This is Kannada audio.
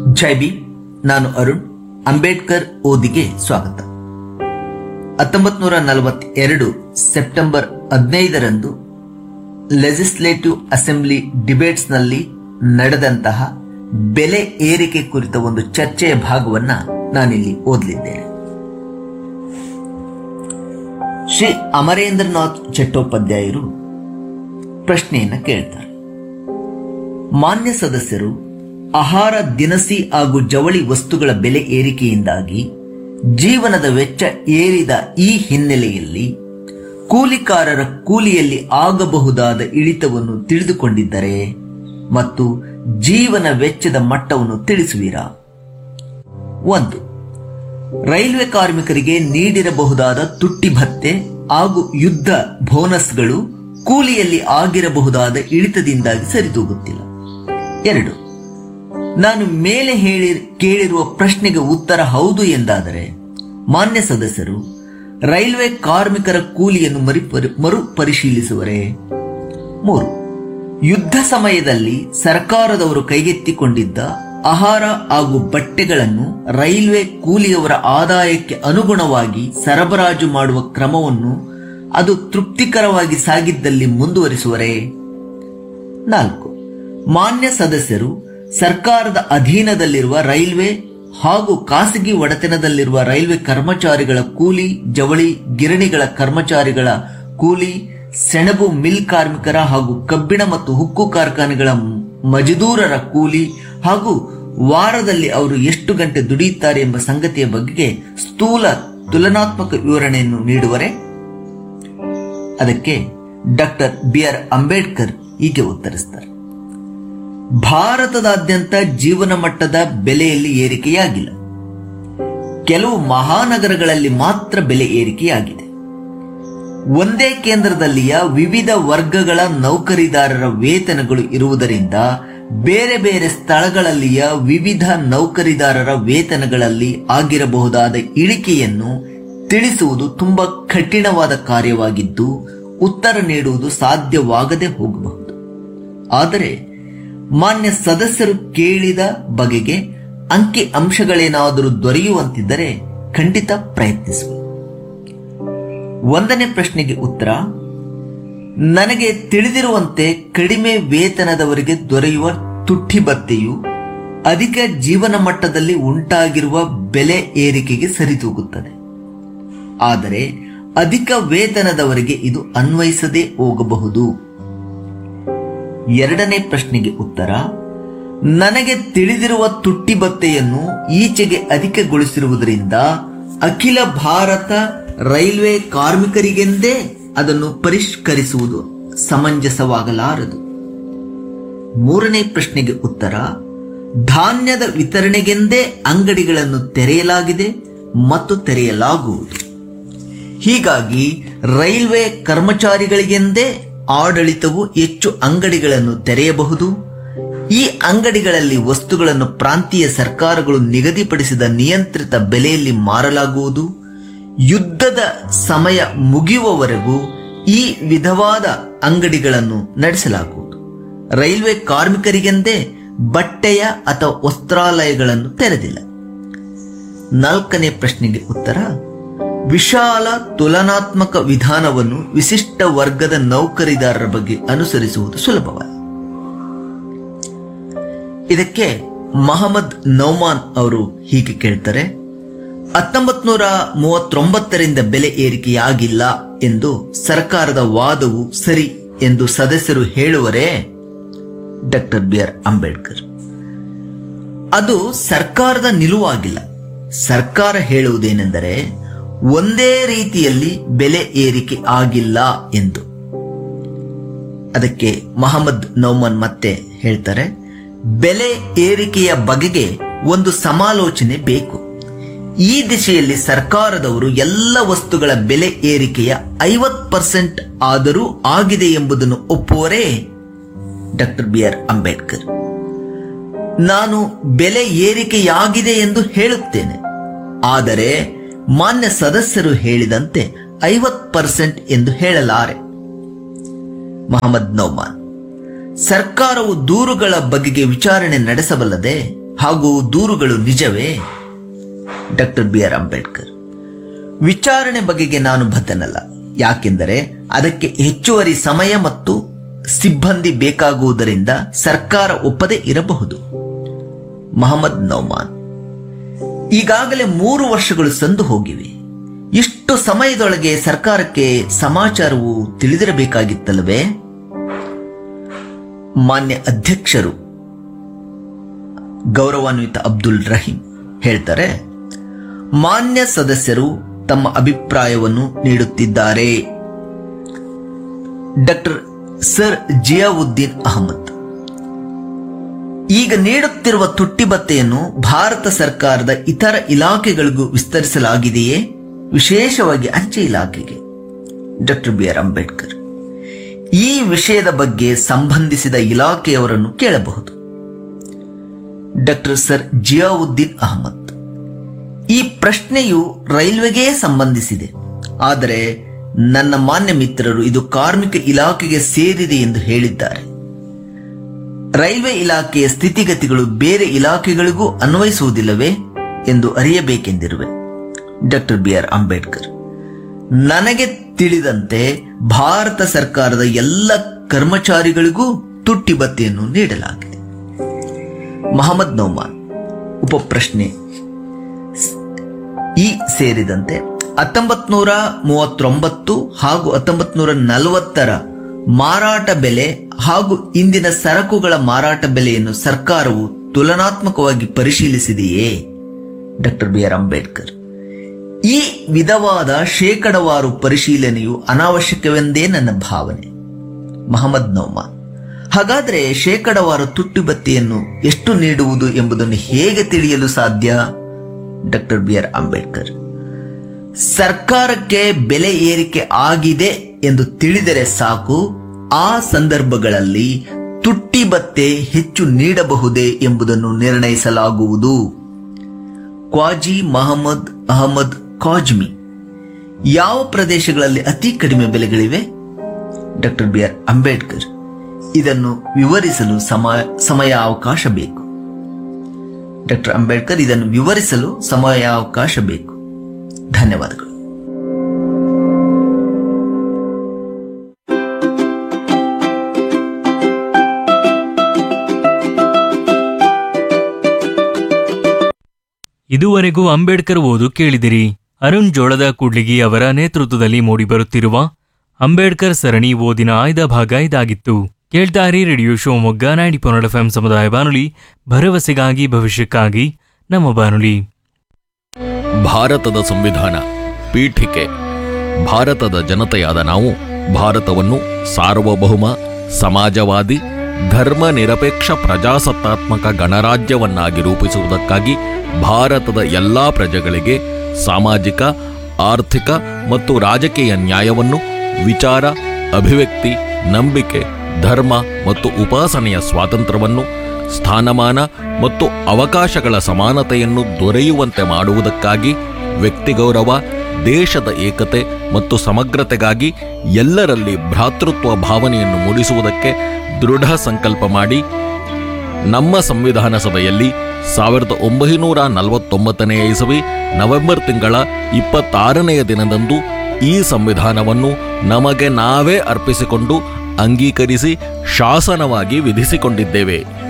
ಜೈ ಬಿ ನಾನು ಅರುಣ್ ಅಂಬೇಡ್ಕರ್ ಓದಿಗೆ ಸ್ವಾಗತ ಹತ್ತೊಂಬತ್ ನೂರ ನಲವತ್ತೆರಡು ಸೆಪ್ಟೆಂಬರ್ ಹದಿನೈದರಂದು ಲೆಜಿಸ್ಲೇಟಿವ್ ಅಸೆಂಬ್ಲಿ ಡಿಬೇಟ್ಸ್ನಲ್ಲಿ ನಡೆದಂತಹ ಬೆಲೆ ಏರಿಕೆ ಕುರಿತ ಒಂದು ಚರ್ಚೆಯ ಭಾಗವನ್ನ ನಾನಿಲ್ಲಿ ಓದಲಿದ್ದೇನೆ ಶ್ರೀ ಅಮರೇಂದ್ರನಾಥ್ ಚಟ್ಟೋಪಾಧ್ಯಾಯರು ಪ್ರಶ್ನೆಯನ್ನ ಕೇಳ್ತಾರೆ ಮಾನ್ಯ ಸದಸ್ಯರು ಆಹಾರ ದಿನಸಿ ಹಾಗೂ ಜವಳಿ ವಸ್ತುಗಳ ಬೆಲೆ ಏರಿಕೆಯಿಂದಾಗಿ ಜೀವನದ ವೆಚ್ಚ ಏರಿದ ಈ ಹಿನ್ನೆಲೆಯಲ್ಲಿ ಕೂಲಿಕಾರರ ಕೂಲಿಯಲ್ಲಿ ಆಗಬಹುದಾದ ಇಳಿತವನ್ನು ತಿಳಿದುಕೊಂಡಿದ್ದರೆ ಮತ್ತು ಜೀವನ ವೆಚ್ಚದ ಮಟ್ಟವನ್ನು ತಿಳಿಸುವಿರಾ ಒಂದು ರೈಲ್ವೆ ಕಾರ್ಮಿಕರಿಗೆ ನೀಡಿರಬಹುದಾದ ತುಟ್ಟಿ ಭತ್ಯೆ ಹಾಗೂ ಯುದ್ಧ ಬೋನಸ್ಗಳು ಕೂಲಿಯಲ್ಲಿ ಆಗಿರಬಹುದಾದ ಇಳಿತದಿಂದಾಗಿ ಸರಿದೂಗುತ್ತಿಲ್ಲ ಎರಡು ನಾನು ಮೇಲೆ ಹೇಳಿ ಕೇಳಿರುವ ಪ್ರಶ್ನೆಗೆ ಉತ್ತರ ಹೌದು ಎಂದಾದರೆ ಮಾನ್ಯ ಸದಸ್ಯರು ರೈಲ್ವೆ ಕಾರ್ಮಿಕರ ಕೂಲಿಯನ್ನು ಮರುಪರಿ ಮರುಪರಿಶೀಲಿಸುವರೇ ಮೂರು ಯುದ್ಧ ಸಮಯದಲ್ಲಿ ಸರ್ಕಾರದವರು ಕೈಗೆತ್ತಿಕೊಂಡಿದ್ದ ಆಹಾರ ಹಾಗೂ ಬಟ್ಟೆಗಳನ್ನು ರೈಲ್ವೆ ಕೂಲಿಯವರ ಆದಾಯಕ್ಕೆ ಅನುಗುಣವಾಗಿ ಸರಬರಾಜು ಮಾಡುವ ಕ್ರಮವನ್ನು ಅದು ತೃಪ್ತಿಕರವಾಗಿ ಸಾಗಿದ್ದಲ್ಲಿ ಮುಂದುವರಿಸುವರೇ ನಾಲ್ಕು ಮಾನ್ಯ ಸದಸ್ಯರು ಸರ್ಕಾರದ ಅಧೀನದಲ್ಲಿರುವ ರೈಲ್ವೆ ಹಾಗೂ ಖಾಸಗಿ ಒಡೆತನದಲ್ಲಿರುವ ರೈಲ್ವೆ ಕರ್ಮಚಾರಿಗಳ ಕೂಲಿ ಜವಳಿ ಗಿರಣಿಗಳ ಕರ್ಮಚಾರಿಗಳ ಕೂಲಿ ಸೆಣಬು ಮಿಲ್ ಕಾರ್ಮಿಕರ ಹಾಗೂ ಕಬ್ಬಿಣ ಮತ್ತು ಹುಕ್ಕು ಕಾರ್ಖಾನೆಗಳ ಮಜದೂರರ ಕೂಲಿ ಹಾಗೂ ವಾರದಲ್ಲಿ ಅವರು ಎಷ್ಟು ಗಂಟೆ ದುಡಿಯುತ್ತಾರೆ ಎಂಬ ಸಂಗತಿಯ ಬಗ್ಗೆ ಸ್ಥೂಲ ತುಲನಾತ್ಮಕ ವಿವರಣೆಯನ್ನು ನೀಡುವರೆ ಅದಕ್ಕೆ ಡಾಕ್ಟರ್ ಬಿ ಆರ್ ಅಂಬೇಡ್ಕರ್ ಹೀಗೆ ಉತ್ತರಿಸ್ತಾರೆ ಭಾರತದಾದ್ಯಂತ ಜೀವನ ಮಟ್ಟದ ಬೆಲೆಯಲ್ಲಿ ಏರಿಕೆಯಾಗಿಲ್ಲ ಕೆಲವು ಮಹಾನಗರಗಳಲ್ಲಿ ಮಾತ್ರ ಬೆಲೆ ಏರಿಕೆಯಾಗಿದೆ ಒಂದೇ ಕೇಂದ್ರದಲ್ಲಿಯ ವಿವಿಧ ವರ್ಗಗಳ ನೌಕರಿದಾರರ ವೇತನಗಳು ಇರುವುದರಿಂದ ಬೇರೆ ಬೇರೆ ಸ್ಥಳಗಳಲ್ಲಿಯ ವಿವಿಧ ನೌಕರಿದಾರರ ವೇತನಗಳಲ್ಲಿ ಆಗಿರಬಹುದಾದ ಇಳಿಕೆಯನ್ನು ತಿಳಿಸುವುದು ತುಂಬಾ ಕಠಿಣವಾದ ಕಾರ್ಯವಾಗಿದ್ದು ಉತ್ತರ ನೀಡುವುದು ಸಾಧ್ಯವಾಗದೆ ಹೋಗಬಹುದು ಆದರೆ ಮಾನ್ಯ ಸದಸ್ಯರು ಕೇಳಿದ ಬಗೆಗೆ ಅಂಕಿ ಅಂಶಗಳೇನಾದರೂ ದೊರೆಯುವಂತಿದ್ದರೆ ಖಂಡಿತ ಪ್ರಯತ್ನಿಸುವ ಒಂದನೇ ಪ್ರಶ್ನೆಗೆ ಉತ್ತರ ನನಗೆ ತಿಳಿದಿರುವಂತೆ ಕಡಿಮೆ ವೇತನದವರಿಗೆ ದೊರೆಯುವ ತುಟ್ಟಿ ಭತ್ಯೆಯು ಅಧಿಕ ಜೀವನ ಮಟ್ಟದಲ್ಲಿ ಉಂಟಾಗಿರುವ ಬೆಲೆ ಏರಿಕೆಗೆ ಸರಿದೂಗುತ್ತದೆ ಆದರೆ ಅಧಿಕ ವೇತನದವರಿಗೆ ಇದು ಅನ್ವಯಿಸದೆ ಹೋಗಬಹುದು ಎರಡನೇ ಪ್ರಶ್ನೆಗೆ ಉತ್ತರ ನನಗೆ ತಿಳಿದಿರುವ ತುಟ್ಟಿ ಭತ್ಯೆಯನ್ನು ಈಚೆಗೆ ಅಧಿಕಗೊಳಿಸಿರುವುದರಿಂದ ಅಖಿಲ ಭಾರತ ರೈಲ್ವೆ ಕಾರ್ಮಿಕರಿಗೆಂದೇ ಅದನ್ನು ಪರಿಷ್ಕರಿಸುವುದು ಸಮಂಜಸವಾಗಲಾರದು ಮೂರನೇ ಪ್ರಶ್ನೆಗೆ ಉತ್ತರ ಧಾನ್ಯದ ವಿತರಣೆಗೆಂದೇ ಅಂಗಡಿಗಳನ್ನು ತೆರೆಯಲಾಗಿದೆ ಮತ್ತು ತೆರೆಯಲಾಗುವುದು ಹೀಗಾಗಿ ರೈಲ್ವೆ ಕರ್ಮಚಾರಿಗಳಿಗೆಂದೇ ಆಡಳಿತವು ಹೆಚ್ಚು ಅಂಗಡಿಗಳನ್ನು ತೆರೆಯಬಹುದು ಈ ಅಂಗಡಿಗಳಲ್ಲಿ ವಸ್ತುಗಳನ್ನು ಪ್ರಾಂತೀಯ ಸರ್ಕಾರಗಳು ನಿಗದಿಪಡಿಸಿದ ನಿಯಂತ್ರಿತ ಬೆಲೆಯಲ್ಲಿ ಮಾರಲಾಗುವುದು ಯುದ್ಧದ ಸಮಯ ಮುಗಿಯುವವರೆಗೂ ಈ ವಿಧವಾದ ಅಂಗಡಿಗಳನ್ನು ನಡೆಸಲಾಗುವುದು ರೈಲ್ವೆ ಕಾರ್ಮಿಕರಿಗೆಂದೇ ಬಟ್ಟೆಯ ಅಥವಾ ವಸ್ತ್ರಾಲಯಗಳನ್ನು ತೆರೆದಿಲ್ಲ ನಾಲ್ಕನೇ ಪ್ರಶ್ನೆಗೆ ಉತ್ತರ ವಿಶಾಲ ತುಲನಾತ್ಮಕ ವಿಧಾನವನ್ನು ವಿಶಿಷ್ಟ ವರ್ಗದ ನೌಕರಿದಾರರ ಬಗ್ಗೆ ಅನುಸರಿಸುವುದು ಸುಲಭವಲ್ಲ ಇದಕ್ಕೆ ಮಹಮ್ಮದ್ ನೌಮಾನ್ ಅವರು ಹೀಗೆ ಕೇಳ್ತಾರೆ ಹತ್ತೊಂಬತ್ ನೂರ ಮೂವತ್ತೊಂಬತ್ತರಿಂದ ಬೆಲೆ ಏರಿಕೆಯಾಗಿಲ್ಲ ಎಂದು ಸರ್ಕಾರದ ವಾದವು ಸರಿ ಎಂದು ಸದಸ್ಯರು ಹೇಳುವರೇ ಡಾಕ್ಟರ್ ಬಿ ಆರ್ ಅಂಬೇಡ್ಕರ್ ಅದು ಸರ್ಕಾರದ ನಿಲುವಾಗಿಲ್ಲ ಸರ್ಕಾರ ಹೇಳುವುದೇನೆಂದರೆ ಒಂದೇ ರೀತಿಯಲ್ಲಿ ಬೆಲೆ ಏರಿಕೆ ಆಗಿಲ್ಲ ಎಂದು ಅದಕ್ಕೆ ಮಹಮ್ಮದ್ ನೌಮನ್ ಮತ್ತೆ ಹೇಳ್ತಾರೆ ಬೆಲೆ ಏರಿಕೆಯ ಬಗೆಗೆ ಒಂದು ಸಮಾಲೋಚನೆ ಬೇಕು ಈ ದಿಶೆಯಲ್ಲಿ ಸರ್ಕಾರದವರು ಎಲ್ಲ ವಸ್ತುಗಳ ಬೆಲೆ ಏರಿಕೆಯ ಐವತ್ ಪರ್ಸೆಂಟ್ ಆದರೂ ಆಗಿದೆ ಎಂಬುದನ್ನು ಒಪ್ಪುವರೇ ಡಾಕ್ಟರ್ ಬಿ ಆರ್ ಅಂಬೇಡ್ಕರ್ ನಾನು ಬೆಲೆ ಏರಿಕೆಯಾಗಿದೆ ಎಂದು ಹೇಳುತ್ತೇನೆ ಆದರೆ ಮಾನ್ಯ ಸದಸ್ಯರು ಹೇಳಿದಂತೆ ಐವತ್ ಪರ್ಸೆಂಟ್ ಎಂದು ಹೇಳಲಾರೆ ಮಹಮ್ಮದ್ ನೌಮಾನ್ ಸರ್ಕಾರವು ದೂರುಗಳ ಬಗೆಗೆ ವಿಚಾರಣೆ ನಡೆಸಬಲ್ಲದೆ ಹಾಗೂ ದೂರುಗಳು ನಿಜವೇ ಡಾಕ್ಟರ್ ಬಿ ಆರ್ ಅಂಬೇಡ್ಕರ್ ವಿಚಾರಣೆ ಬಗೆಗೆ ನಾನು ಬದ್ಧನಲ್ಲ ಯಾಕೆಂದರೆ ಅದಕ್ಕೆ ಹೆಚ್ಚುವರಿ ಸಮಯ ಮತ್ತು ಸಿಬ್ಬಂದಿ ಬೇಕಾಗುವುದರಿಂದ ಸರ್ಕಾರ ಒಪ್ಪದೇ ಇರಬಹುದು ಮಹಮ್ಮದ್ ನೌಮಾನ್ ಈಗಾಗಲೇ ಮೂರು ವರ್ಷಗಳು ಸಂದು ಹೋಗಿವೆ ಇಷ್ಟು ಸಮಯದೊಳಗೆ ಸರ್ಕಾರಕ್ಕೆ ಸಮಾಚಾರವು ತಿಳಿದಿರಬೇಕಾಗಿತ್ತಲ್ಲವೇ ಮಾನ್ಯ ಅಧ್ಯಕ್ಷರು ಗೌರವಾನ್ವಿತ ಅಬ್ದುಲ್ ರಹೀಂ ಹೇಳ್ತಾರೆ ಮಾನ್ಯ ಸದಸ್ಯರು ತಮ್ಮ ಅಭಿಪ್ರಾಯವನ್ನು ನೀಡುತ್ತಿದ್ದಾರೆ ಡಾಕ್ಟರ್ ಸರ್ ಜಿಯಾವುದ್ದೀನ್ ಅಹಮದ್ ಈಗ ನೀಡುತ್ತಿರುವ ತುಟ್ಟಿ ಭತ್ತೆಯನ್ನು ಭಾರತ ಸರ್ಕಾರದ ಇತರ ಇಲಾಖೆಗಳಿಗೂ ವಿಸ್ತರಿಸಲಾಗಿದೆಯೇ ವಿಶೇಷವಾಗಿ ಅಂಚೆ ಇಲಾಖೆಗೆ ಡಾಕ್ಟರ್ ಬಿ ಆರ್ ಅಂಬೇಡ್ಕರ್ ಈ ವಿಷಯದ ಬಗ್ಗೆ ಸಂಬಂಧಿಸಿದ ಇಲಾಖೆಯವರನ್ನು ಕೇಳಬಹುದು ಡಾಕ್ಟರ್ ಸರ್ ಜಿಯಾವುದ್ದೀನ್ ಅಹಮದ್ ಈ ಪ್ರಶ್ನೆಯು ರೈಲ್ವೆಗೆ ಸಂಬಂಧಿಸಿದೆ ಆದರೆ ನನ್ನ ಮಾನ್ಯ ಮಿತ್ರರು ಇದು ಕಾರ್ಮಿಕ ಇಲಾಖೆಗೆ ಸೇರಿದೆ ಎಂದು ಹೇಳಿದ್ದಾರೆ ರೈಲ್ವೆ ಇಲಾಖೆಯ ಸ್ಥಿತಿಗತಿಗಳು ಬೇರೆ ಇಲಾಖೆಗಳಿಗೂ ಅನ್ವಯಿಸುವುದಿಲ್ಲವೇ ಎಂದು ಅರಿಯಬೇಕೆಂದಿರುವೆ ಡಾಕ್ಟರ್ ಬಿ ಆರ್ ಅಂಬೇಡ್ಕರ್ ನನಗೆ ತಿಳಿದಂತೆ ಭಾರತ ಸರ್ಕಾರದ ಎಲ್ಲ ಕರ್ಮಚಾರಿಗಳಿಗೂ ತುಟ್ಟಿ ಭತ್ಯೆಯನ್ನು ನೀಡಲಾಗಿದೆ ಮಹಮ್ಮದ್ ನೌಮಾನ್ ಉಪಪ್ರಶ್ನೆ ಈ ಸೇರಿದಂತೆ ಹತ್ತೊಂಬತ್ ನೂರ ಮೂವತ್ತೊಂಬತ್ತು ಹಾಗೂ ಹತ್ತೊಂಬತ್ ನೂರ ನಲವತ್ತರ ಮಾರಾಟ ಬೆಲೆ ಹಾಗೂ ಇಂದಿನ ಸರಕುಗಳ ಮಾರಾಟ ಬೆಲೆಯನ್ನು ಸರ್ಕಾರವು ತುಲನಾತ್ಮಕವಾಗಿ ಪರಿಶೀಲಿಸಿದೆಯೇ ಡಾಕ್ಟರ್ ಬಿ ಆರ್ ಅಂಬೇಡ್ಕರ್ ಈ ವಿಧವಾದ ಶೇಕಡವಾರು ಪರಿಶೀಲನೆಯು ಅನಾವಶ್ಯಕವೆಂದೇ ನನ್ನ ಭಾವನೆ ಮಹಮ್ಮದ್ ನೌಮಾನ್ ಹಾಗಾದರೆ ಶೇಕಡವಾರು ತುಟ್ಟಿ ಭತ್ಯೆಯನ್ನು ಎಷ್ಟು ನೀಡುವುದು ಎಂಬುದನ್ನು ಹೇಗೆ ತಿಳಿಯಲು ಸಾಧ್ಯ ಡಾಕ್ಟರ್ ಬಿ ಆರ್ ಅಂಬೇಡ್ಕರ್ ಸರ್ಕಾರಕ್ಕೆ ಬೆಲೆ ಏರಿಕೆ ಆಗಿದೆ ಎಂದು ತಿಳಿದರೆ ಸಾಕು ಆ ಸಂದರ್ಭಗಳಲ್ಲಿ ತುಟ್ಟಿ ಭತ್ತೆ ಹೆಚ್ಚು ನೀಡಬಹುದೇ ಎಂಬುದನ್ನು ನಿರ್ಣಯಿಸಲಾಗುವುದು ಕ್ವಾಜಿ ಮಹಮ್ಮದ್ ಅಹಮದ್ ಕಾಜ್ಮಿ ಯಾವ ಪ್ರದೇಶಗಳಲ್ಲಿ ಅತಿ ಕಡಿಮೆ ಬೆಲೆಗಳಿವೆ ಡಾಕ್ಟರ್ ಬಿ ಆರ್ ಅಂಬೇಡ್ಕರ್ ಇದನ್ನು ವಿವರಿಸಲು ಸಮಯ ಸಮಯಾವಕಾಶ ಬೇಕು ಡಾಕ್ಟರ್ ಅಂಬೇಡ್ಕರ್ ಇದನ್ನು ವಿವರಿಸಲು ಸಮಯಾವಕಾಶ ಬೇಕು ಧನ್ಯವಾದಗಳು ಇದುವರೆಗೂ ಅಂಬೇಡ್ಕರ್ ಓದು ಕೇಳಿದಿರಿ ಅರುಣ್ ಜೋಳದ ಕೂಡ್ಲಿಗಿ ಅವರ ನೇತೃತ್ವದಲ್ಲಿ ಮೂಡಿಬರುತ್ತಿರುವ ಅಂಬೇಡ್ಕರ್ ಸರಣಿ ಓದಿನ ಆಯ್ದ ಭಾಗ ಇದಾಗಿತ್ತು ಕೇಳ್ತಾರಿ ರೇಡಿಯೋ ಶಿವಮೊಗ್ಗ ನೈಂಟಿ ಪೊನ್ನಡ ಎಫ್ ಸಮುದಾಯ ಬಾನುಲಿ ಭರವಸೆಗಾಗಿ ಭವಿಷ್ಯಕ್ಕಾಗಿ ನಮ್ಮ ಬಾನುಲಿ ಭಾರತದ ಸಂವಿಧಾನ ಪೀಠಿಕೆ ಭಾರತದ ಜನತೆಯಾದ ನಾವು ಭಾರತವನ್ನು ಸಾರ್ವಭೌಮ ಸಮಾಜವಾದಿ ಧರ್ಮ ನಿರಪೇಕ್ಷ ಪ್ರಜಾಸತ್ತಾತ್ಮಕ ಗಣರಾಜ್ಯವನ್ನಾಗಿ ರೂಪಿಸುವುದಕ್ಕಾಗಿ ಭಾರತದ ಎಲ್ಲಾ ಪ್ರಜೆಗಳಿಗೆ ಸಾಮಾಜಿಕ ಆರ್ಥಿಕ ಮತ್ತು ರಾಜಕೀಯ ನ್ಯಾಯವನ್ನು ವಿಚಾರ ಅಭಿವ್ಯಕ್ತಿ ನಂಬಿಕೆ ಧರ್ಮ ಮತ್ತು ಉಪಾಸನೆಯ ಸ್ವಾತಂತ್ರ್ಯವನ್ನು ಸ್ಥಾನಮಾನ ಮತ್ತು ಅವಕಾಶಗಳ ಸಮಾನತೆಯನ್ನು ದೊರೆಯುವಂತೆ ಮಾಡುವುದಕ್ಕಾಗಿ ವ್ಯಕ್ತಿಗೌರವ ದೇಶದ ಏಕತೆ ಮತ್ತು ಸಮಗ್ರತೆಗಾಗಿ ಎಲ್ಲರಲ್ಲಿ ಭ್ರಾತೃತ್ವ ಭಾವನೆಯನ್ನು ಮೂಡಿಸುವುದಕ್ಕೆ ದೃಢ ಸಂಕಲ್ಪ ಮಾಡಿ ನಮ್ಮ ಸಂವಿಧಾನ ಸಭೆಯಲ್ಲಿ ಸಾವಿರದ ಒಂಬೈನೂರ ನಲವತ್ತೊಂಬತ್ತನೆಯ ಇಸವಿ ನವೆಂಬರ್ ತಿಂಗಳ ಇಪ್ಪತ್ತಾರನೆಯ ದಿನದಂದು ಈ ಸಂವಿಧಾನವನ್ನು ನಮಗೆ ನಾವೇ ಅರ್ಪಿಸಿಕೊಂಡು ಅಂಗೀಕರಿಸಿ ಶಾಸನವಾಗಿ ವಿಧಿಸಿಕೊಂಡಿದ್ದೇವೆ